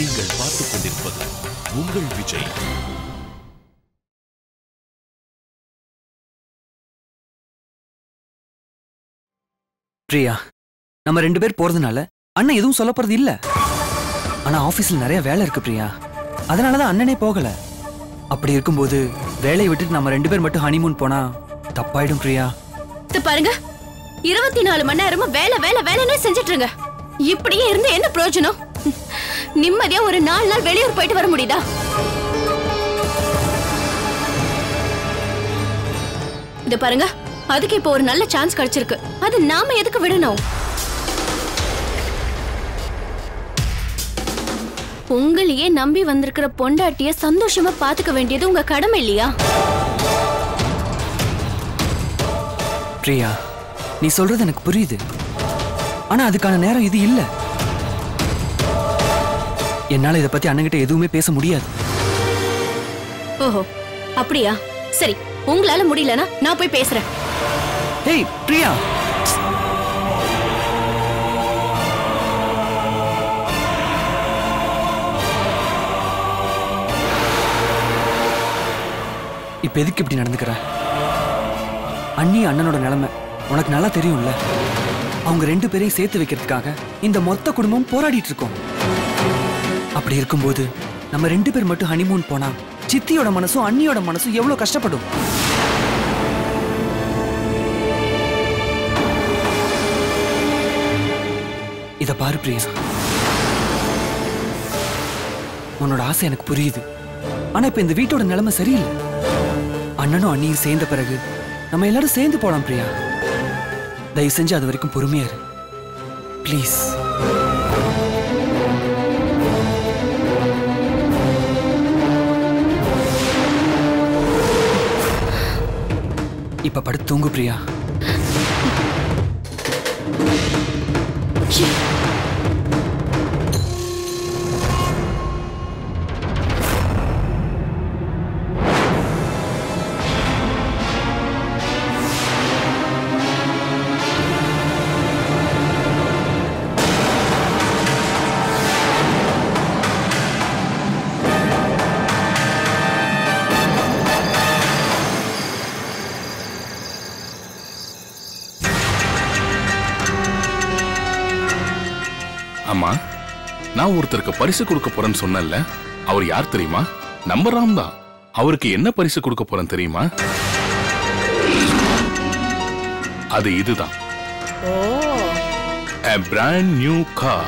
நீங்கள் பார்த்துக் கொண்டிருப்பது உங்கள் விஜய் பிரியா நம்ம ரெண்டு பேர் போறதுனால அண்ணன் எதுவும் சொல்ல போறது இல்ல ஆனா ஆபீஸ்ல நிறைய வேலை இருக்கு பிரியா அதனாலதான் அண்ணனே போகல அப்படி இருக்கும்போது வேலையை விட்டுட்டு நம்ம ரெண்டு பேர் மட்டும் ஹனிமூன் போனா தப்பாயிடும் பிரியா இது பாருங்க இருபத்தி நாலு மணி நேரமும் வேலை வேலை வேலைன்னே செஞ்சுட்டு இருங்க இப்படியே இருந்து என்ன பிரயோஜனம் நிம்மதியா ஒரு நாலு நாள் வெளியூர் போயிட்டு வர முடியுதா இது பாருங்க அதுக்கு இப்போ ஒரு நல்ல சான்ஸ் கிடைச்சிருக்கு அது நாம எதுக்கு விடணும் உங்களையே நம்பி வந்திருக்கிற பொண்டாட்டிய சந்தோஷமா பாத்துக்க வேண்டியது உங்க கடமை இல்லையா பிரியா நீ சொல்றது எனக்கு புரியுது ஆனா அதுக்கான நேரம் இது இல்ல என்னால இத பத்தி அண்ணன்கிட்ட எதுவுமே பேச முடியாது ஓஹோ அப்படியா சரி உங்களால முடியலனா நான் போய் பேசுறேன் ஏய் பிரியா இப்ப எதுக்கு இப்படி நடந்துக்கிற அண்ணி அண்ணனோட நிலைமை உனக்கு நல்லா தெரியும்ல அவங்க ரெண்டு பேரையும் சேர்த்து வைக்கிறதுக்காக இந்த மொத்த குடும்பம் போராடிட்டு இருக்கோம் அப்படி இருக்கும்போது நம்ம ரெண்டு பேர் மட்டும் ஹனிமூன் போனா சித்தியோட மனசும் அண்ணியோட மனசும் எவ்வளவு கஷ்டப்படும் இத பாரு பிரியா உன்னோட ஆசை எனக்கு புரியுது ஆனா இப்ப இந்த வீட்டோட நிலைமை சரியில்லை அண்ணனும் அண்ணியும் சேர்ந்த பிறகு நம்ம எல்லாரும் சேர்ந்து போலாம் பிரியா தயவு செஞ்சு அது வரைக்கும் பொறுமையா இரு ப்ளீஸ் இப்ப படுத்து தூங்கு பிரியா ஆமா நான் ஒருத்தருக்கு பரிசு கொடுக்க போறேன்னு சொன்னேன்ல அவர் யார் தெரியுமா நம்ம ராம் தான் அவருக்கு என்ன பரிசு கொடுக்க போறேன் தெரியுமா அது இதுதான் A brand new car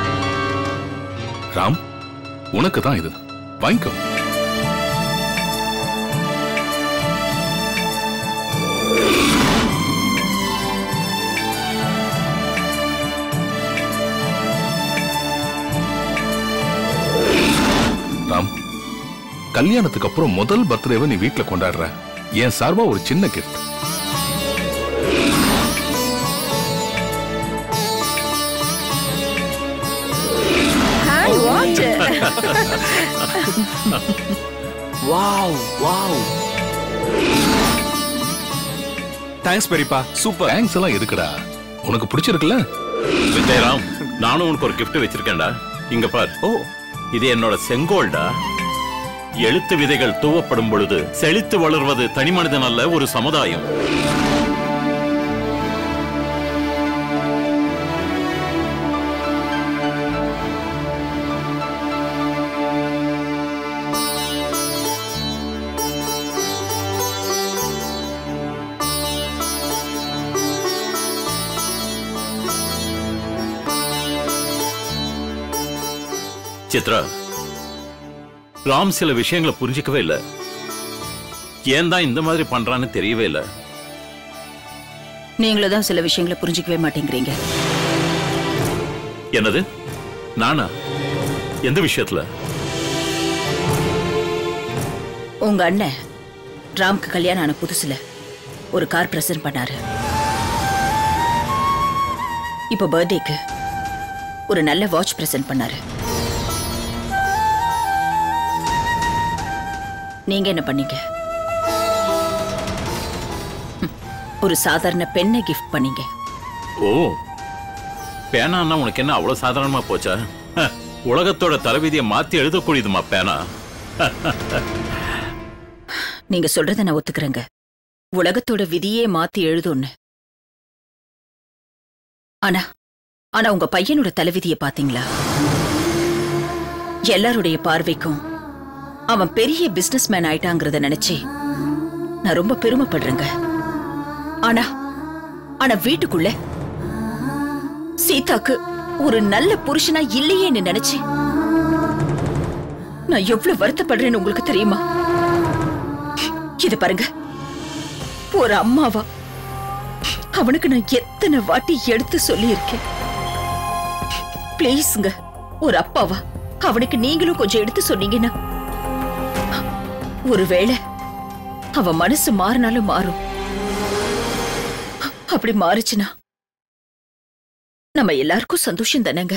Ram உனக்கு தான் இது வாங்கிக்கோ ராம் கல்யாணத்துக்கு அப்புறம் முதல் பர்த்டேவை நீ வீட்ல கொண்டாடுற என் சார்பா ஒரு சின்ன கிஃப்ட் வாவ் வாவ் தேங்க்ஸ் பெரியப்பா சூப்பர் தேங்க்ஸ் எல்லாம் எதுக்குடா உனக்கு பிடிச்சிருக்குல்ல விஜயராம் நானும் உனக்கு ஒரு gift வச்சிருக்கேன்டா இங்க பார் ஓ இது என்னோட செங்கோல்டா எழுத்து விதைகள் தூவப்படும் பொழுது செழித்து வளர்வது தனி மனிதன் அல்ல ஒரு சமுதாயம் சித்ரா ராம் சில விஷயங்களை புரிஞ்சிக்கவே இல்ல ஏன் தான் இந்த மாதிரி பண்றான்னு தெரியவே இல்ல நீங்களும் தான் சில விஷயங்களை புரிஞ்சிக்கவே மாட்டேங்கிறீங்க என்னது நானா எந்த விஷயத்துல உங்க அண்ணன் ராம்க்கு கல்யாணம் ஆன புதுசுல ஒரு கார் பிரசன்ட் பண்ணாரு இப்போ பர்த்டேக்கு ஒரு நல்ல வாட்ச் பிரசன்ட் பண்ணாரு நீங்க என்ன பண்ணீங்க ம், ஒரு சாதாரண பெண்ணை கிஃப்ட் பண்ணீங்க ஓ பேனான்னா உனக்கு என்ன அவ்வளவு சாதாரணமா போச்சா ஹ, உலகத்தோட தலைவிதியை மாத்தி எழுதக்கூடியதுமா பேனா நீங்க சொல்றத நான் ஒத்துக்கிறேங்க உலகத்தோட விதியே மாத்தி எழுதும்னு ஆனா ஆனா உங்க பையனோட தலைவிதிய பாத்தீங்களா எல்லாருடைய பார்வைக்கும் அவன் பெரிய பிசினஸ் மேன் ஆயிட்டாங்கிறத நினைச்சு நான் ரொம்ப பெருமைப்படுறேங்க ஆனா ஆனா வீட்டுக்குள்ள சீதாக்கு ஒரு நல்ல புருஷனா இல்லையேன்னு நினைச்சு நான் எவ்வளவு வருத்தப்படுறேன்னு உங்களுக்கு தெரியுமா இது பாருங்க ஒரு அம்மாவா அவனுக்கு நான் எத்தனை வாட்டி எடுத்து சொல்லியிருக்கேன் ப்ளீஸ்ங்க ஒரு அப்பாவா அவனுக்கு நீங்களும் கொஞ்சம் எடுத்து சொன்னீங்கன்னா ஒருவேளை அவன் மனசு மாறினாலும் மாறும் அப்படி மாறுச்சுன்னா நம்ம எல்லாருக்கும் சந்தோஷம் தானேங்க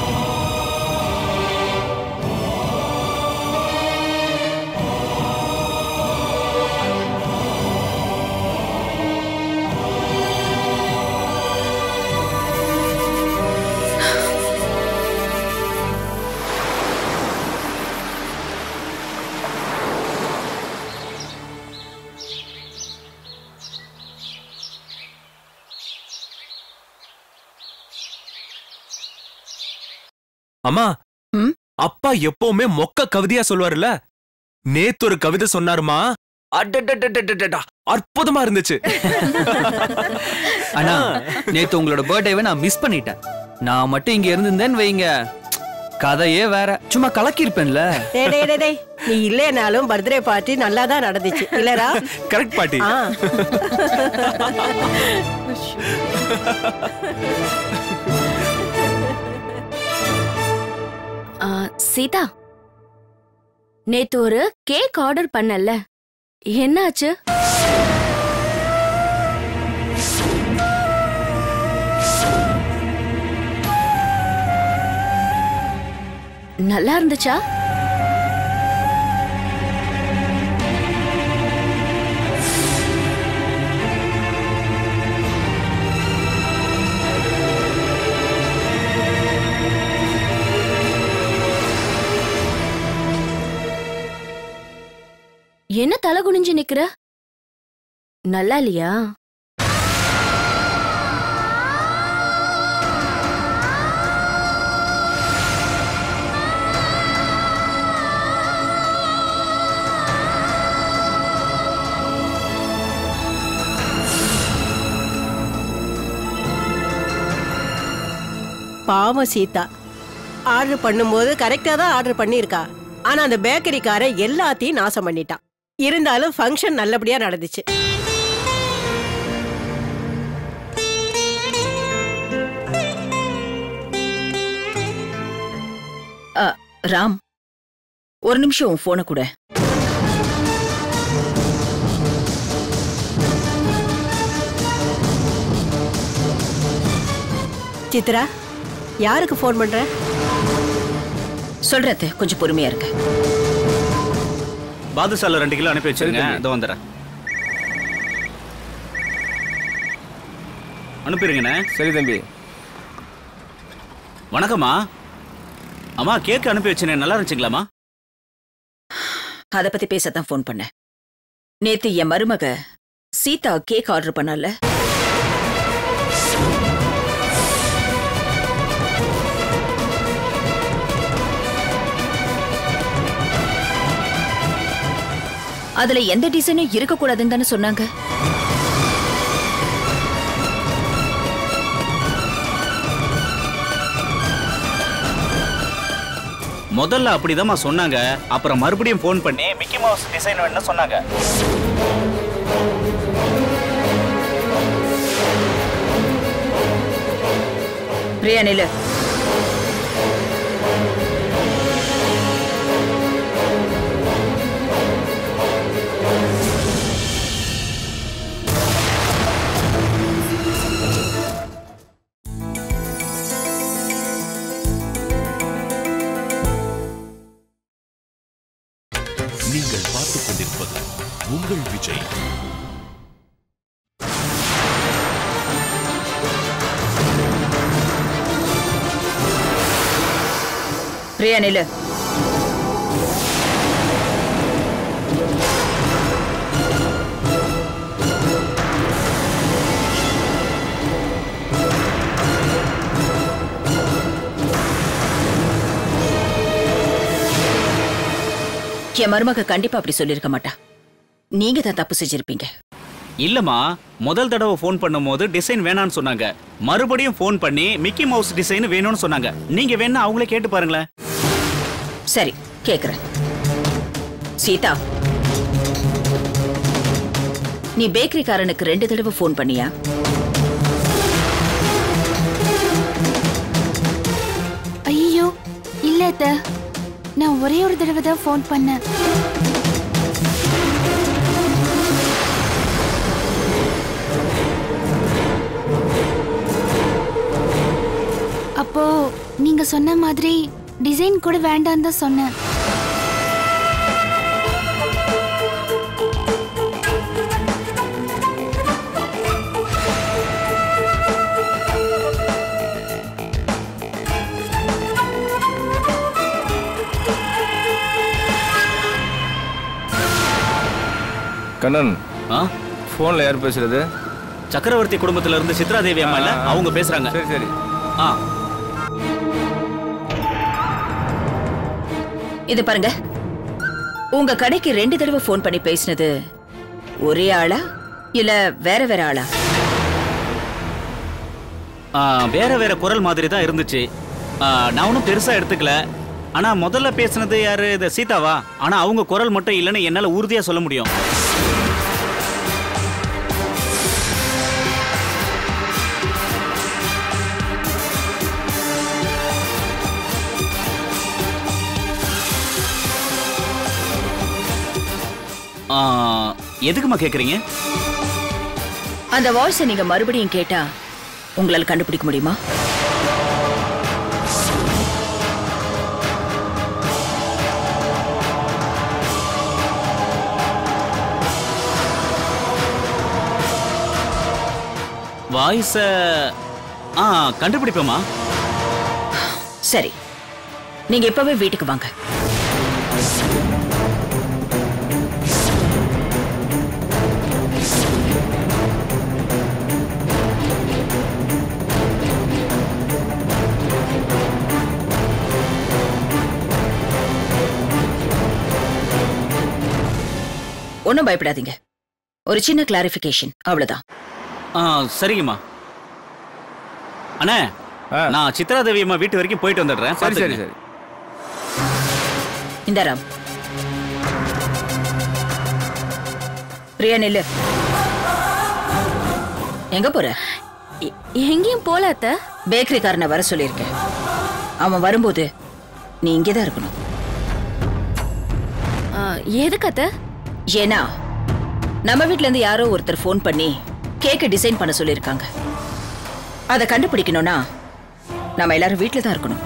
அம்மா ம்? அப்பா எப்பவுமே மொக்க கவிதையா சொல்லுவாருல்ல நேத்து ஒரு கவிதை சொன்னாருமா அடடடடடடடா, அற்புதமா இருந்துச்சு அண்ணா நேத்து உங்களோட பர்த்டேவை நான் மிஸ் பண்ணிட்டேன் நான் மட்டும் இங்க இருந்திருந்தேன்னு வைங்க கதையே வேற சும்மா கலக்கியிருப்பேன்ல டேய் டேய் டேய், டேய் நீ இல்லைனாலும் பர்த்டே பார்ட்டி நல்லா தான் நடந்துச்சு இல்லடா கரெக்ட் பாட்டி ஆ ஆ, சீதா நேத்து ஒரு கேக் ஆர்டர் பண்ணல என்னாச்சு நல்லா இருந்துச்சா என்ன தலை குனிஞ்சு நிக்கிற நல்லா இல்லையா பாவம் சீதா ஆர்டர் பண்ணும்போது கரெக்டா தான் ஆர்டர் பண்ணியிருக்கா ஆனா அந்த பேக்கரிக்காரன் எல்லாத்தையும் நாசம் பண்ணிட்டான் இருந்தாலும் ஃபங்க்ஷன் நல்லபடியா நடந்துச்சு அ, ராம் ஒரு நிமிஷம் உன் போனை கூட சித்ரா யாருக்கு ஃபோன் பண்ற சொல்றத கொஞ்சம் பொறுமையா இருக்க பாதுசால ரெண்டு கிலோ அனுப்பி வச்சிருங்க இதோ வந்துடுறேன் அனுப்பிடுங்கண்ணே சரி தம்பி வணக்கம்மா அம்மா கேக் அனுப்பி வச்சேனே நல்லா இருந்துச்சுங்களாம்மா அத பத்தி பேசத்தான் ஃபோன் பண்ணேன் நேத்து என் மருமக சீதா கேக் ஆர்டர் பண்ணால அதுல எந்த டிசைனும் இருக்க கூடாதுன்னு தானே சொன்னாங்க முதல்ல அப்படிதாம்மா சொன்னாங்க அப்புறம் மறுபடியும் ஃபோன் பண்ணி மிக்கி மவுஸ் டிசைன் வேணும்னு சொன்னாங்க பிரியா நில்லு நீங்கள் பார்த்துக் கொண்டிருப்பது உங்கள் விஜய் பிரியா நில்லு என் மருமக கண்டிப்பா அப்படி சொல்லியிருக்க மாட்டா நீங்க தான் தப்பு செஞ்சிருப்பீங்க இல்லம்மா முதல் தடவை ஃபோன் பண்ணும்போது டிசைன் வேணாம்னு சொன்னாங்க மறுபடியும் ஃபோன் பண்ணி மிக்கி மவுஸ் டிசைன் வேணும்னு சொன்னாங்க நீங்க வேணா அவங்களே கேட்டு பாருங்களேன் சரி கேக்குறேன் சீதா நீ பேக்கரிக்காரனுக்கு ரெண்டு தடவை ஃபோன் பண்ணியா ஐயோ இல்ல அத்த நான் ஒரே ஒரு தடவை தான் ஃபோன் பண்ணேன் அப்போ நீங்க சொன்ன மாதிரி டிசைன் கூட வேண்டாம் தான் சொன்னேன் கண்ணன் ஆ போன்ல யார் பேசுறது சக்கரவர்த்தி குடும்பத்துல இருந்து சித்ரா தேவி அம்மா இல்ல அவங்க பேசுறாங்க சரி சரி ஆ இது பாருங்க உங்க கடைக்கு ரெண்டு தடவை ஃபோன் பண்ணி பேசினது ஒரே ஆளா இல்ல வேற வேற ஆளா ஆ, வேற வேற குரல் மாதிரி தான் இருந்துச்சு ஆ, நான் ஒன்றும் பெருசா எடுத்துக்கல ஆனா முதல்ல பேசுனது யாரு இது சீதாவா ஆனா அவங்க குரல் மட்டும் இல்லைன்னு என்னால உறுதியா சொல்ல முடியும் ஆ, எதுக்குமா கேக்குறீங்க அந்த வாய்ஸை நீங்க மறுபடியும் கேட்டா உங்களால கண்டுபிடிக்க முடியுமா வாய்ஸ ஆ கண்டுபிடிப்பேமா சரி நீங்க இப்பவே வீட்டுக்கு வாங்க ஒன்றும் பயப்படாதீங்க ஒரு சின்ன கிளாரிஃபிகேஷன் அவ்வளவுதான் ஆ சரிங்கம்மா அண்ணே ஆ. நான் சித்ரா தேவி அம்மா வீட்டு வரைக்கும் போயிட்டு வந்துடுறேன் சரி சரி பார்த்துக்கங்க. சரி இந்த ராம் பிரியா நில்லு எங்க போற எங்கேயும் போல அத்த பேக்கரிக்காரனை வர சொல்லியிருக்கேன் அவன் வரும்போது நீ இங்கேதான் இருக்கணும் எதுக்கு அத்த ஏன்னா நம்ம வீட்ல இருந்து யாரோ ஒருத்தர் ஃபோன் பண்ணி கேக்க டிசைன் பண்ண சொல்லியிருக்காங்க அதை கண்டுபிடிக்கணும்னா நம்ம எல்லாரும் வீட்ல தான் இருக்கணும்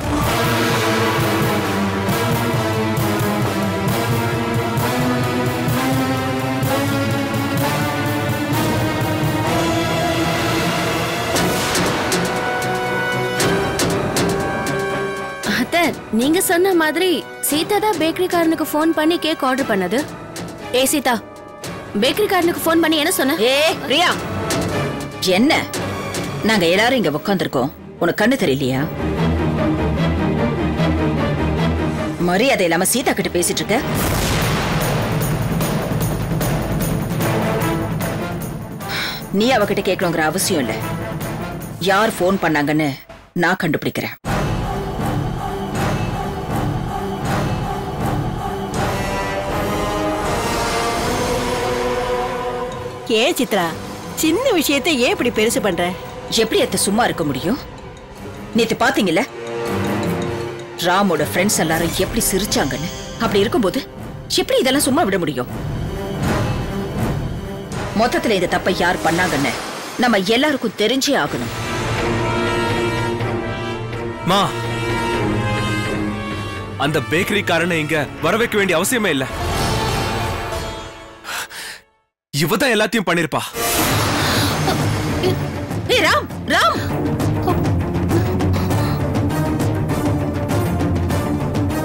அத்த நீங்க சொன்ன மாதிரி சீதா தான் பேக்கரிக்காரனுக்கு ஃபோன் பண்ணி கேக் ஆர்டர் பண்ணது ஏ சீதா பேக்கரிக்காரனுக்கு ஃபோன் பண்ணி என்ன சொன்ன ஏ பிரியா என்ன நாங்க எல்லாரும் இங்க உட்காந்துருக்கோம் உனக்கு கண்ணு தெரியலையா மரியாதை இல்லாம சீதா கிட்ட பேசிட்டு இருக்க நீ அவகிட்ட கேட்கணுங்கிற அவசியம் இல்ல யார் ஃபோன் பண்ணாங்கன்னு நான் கண்டுபிடிக்கிறேன் ஏன் சித்ரா சின்ன விஷயத்தை ஏன் இப்படி பெருசு பண்ற எப்படி அத்த சும்மா இருக்க முடியும் நேத்து பாத்தீங்கல்ல ராமோட ஃப்ரெண்ட்ஸ் எல்லாரும் எப்படி சிரிச்சாங்கன்னு அப்படி இருக்கும்போது எப்படி இதெல்லாம் சும்மா விட முடியும் மொத்தத்துல இந்த தப்பை யார் பண்ணாங்கன்னு நம்ம எல்லாருக்கும் தெரிஞ்சே ஆகணும் மா அந்த பேக்கரிக்காரனை இங்க வர வைக்க வேண்டிய அவசியமே இல்ல இவ தான் எல்லாத்தையும் பண்ணிருப்பா ஏய் ராம் ராம்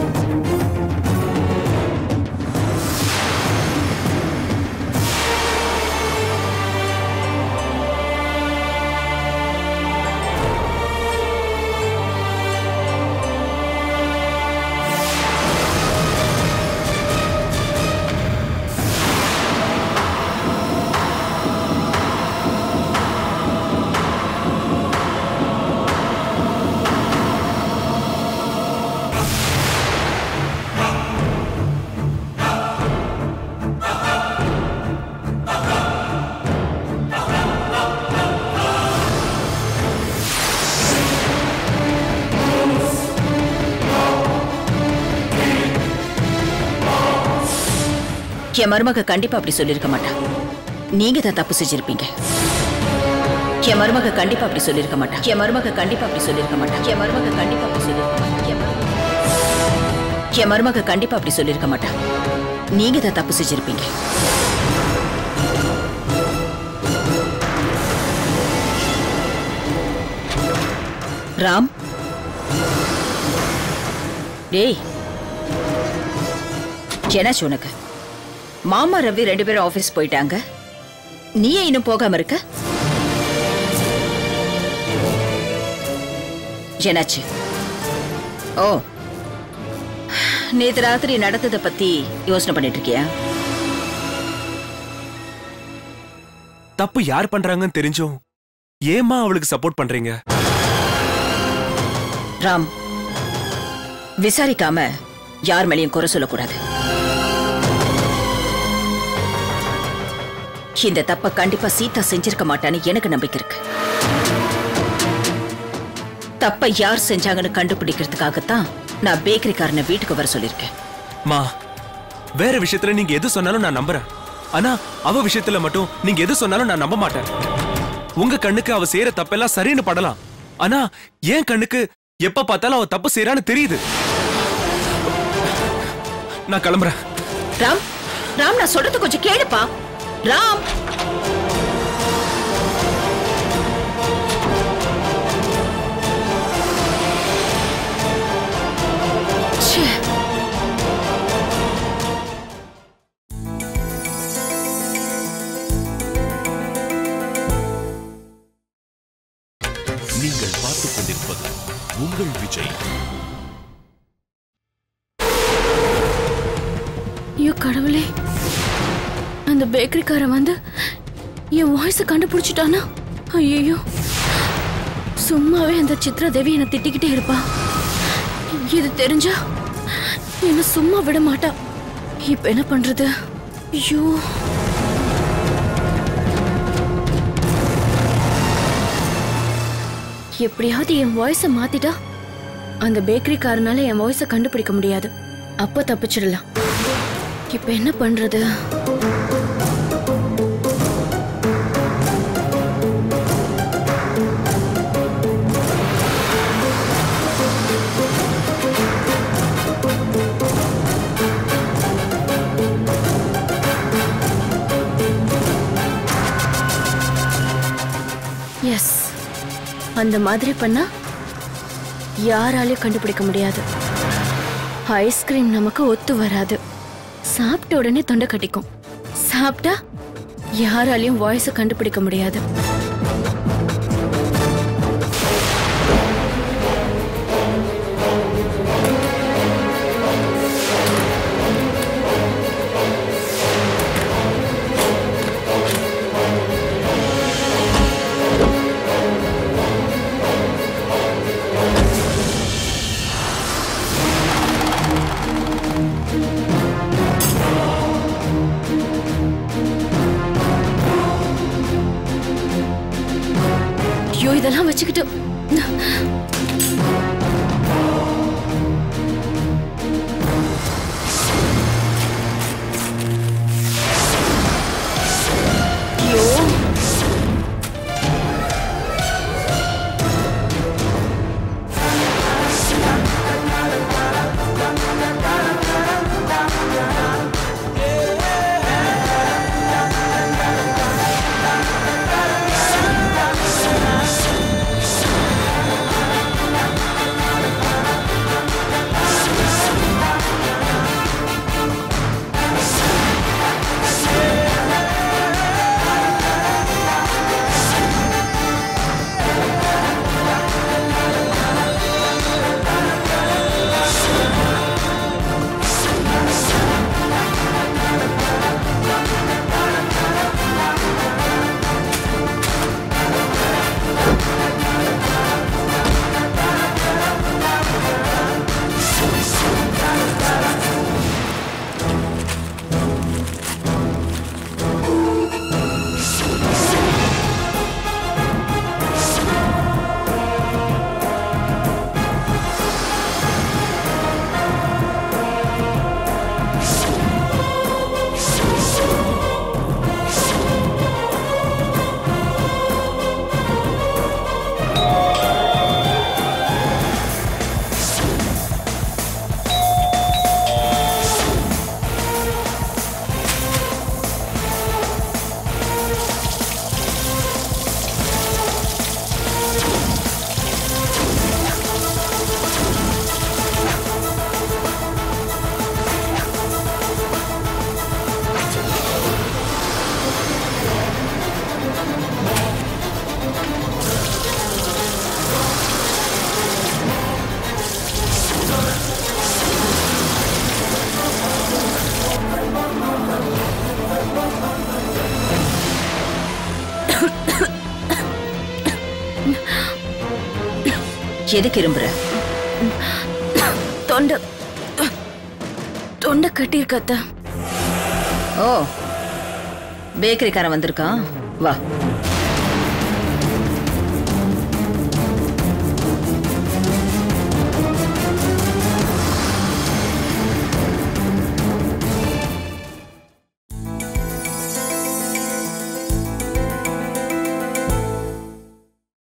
என் மருமக கண்டிப்பா அப்படி சொல்லியிருக்க மாட்டா நீங்க தான் தப்பு செஞ்சிருப்பீங்க என் மருமக கண்டிப்பா அப்படி சொல்லியிருக்க மாட்டா என் மருமக கண்டிப்பா அப்படி சொல்லியிருக்க மாட்டா என் மருமக கண்டிப்பா அப்படி சொல்லியிருக்க மாட்டா என் மருமக- என் மருமக கண்டிப்பா அப்படி சொல்லியிருக்க மாட்டா நீங்க தான் தப்பு செஞ்சிருப்பீங்க ராம் டேய் என்னாச்சு உனக்கு மாமா ரவி ரெண்டு பேரும் ஆபீஸ் போயிட்டாங்க நீ ஏன் இன்னும் போகாம இருக்க என்னாச்சு ஓ நேத்து ராத்திரி நடந்ததை பத்தி யோசனை பண்ணிட்டு இருக்கியா தப்பு யார் பண்றாங்கன்னு தெரிஞ்சும் ஏமா அவளுக்கு சப்போர்ட் பண்றீங்க ராம் விசாரிக்காம யார் மேலேயும் குறை சொல்லக்கூடாது இந்த தப்ப கண்டிப்பா சீதா செஞ்சிருக்க மாட்டான்னு எனக்கு நம்பிக்கை இருக்கு தப்ப யார் செஞ்சாங்கன்னு கண்டுபிடிக்கிறதுக்காகத்தான் நான் பேக்கரிக்காரனை வீட்டுக்கு வர சொல்லியிருக்கேன் மா வேற விஷயத்துல நீங்க எது சொன்னாலும் நான் நம்புறேன் ஆனா அவ விஷயத்துல மட்டும் நீங்க எது சொன்னாலும் நான் நம்ப மாட்டேன் உங்க கண்ணுக்கு அவ செய்யற தப்பெல்லாம் சரின்னு படலாம் ஆனா என் கண்ணுக்கு எப்ப பார்த்தாலும் அவ தப்பு செய்யறான்னு தெரியுது நான் கிளம்புறேன் ராம் ராம் நான் சொல்றது கொஞ்சம் கேளுப்பா ராம் ச்சே. நீங்கள் பார்த்துக் கொண்டிருப்பது உங்கள் விஜய் ஐயோ கடவுளே அந்த பேக்கரிக்காரன் வந்து என் வாய்ஸை கண்டுபிடிச்சிட்டானா ஐயோ சும்மாவே அந்த சித்ரா தேவி என்னை திட்டிக்கிட்டே இருப்பா இது தெரிஞ்சா என்ன சும்மா விட மாட்டா இப்ப என்ன பண்றது ஐயோ எப்படியாவது என் வாய்ஸை மாத்திட்டா அந்த பேக்கரிக்காரனால என் வாய்ஸை கண்டுபிடிக்க முடியாது அப்ப தப்பிச்சிடலாம் இப்ப என்ன பண்றது எஸ் அந்த மாதிரி பண்ணா யாராலையும் கண்டுபிடிக்க முடியாது ஐஸ்கிரீம் நமக்கு ஒத்து வராது சாப்பிட்ட உடனே தொண்டை கட்டிக்கும் சாப்பிட்டா யாராலையும் வாய்ஸை கண்டுபிடிக்க முடியாது ஐயோ இதெல்லாம் வச்சுக்கிட்டு ஐயோ எதுக்கு இரும்புற தொண்டை தொண்டை கட்டியிருக்கத்த ஓ பேக்கரிக்காரன் வந்திருக்கான் வா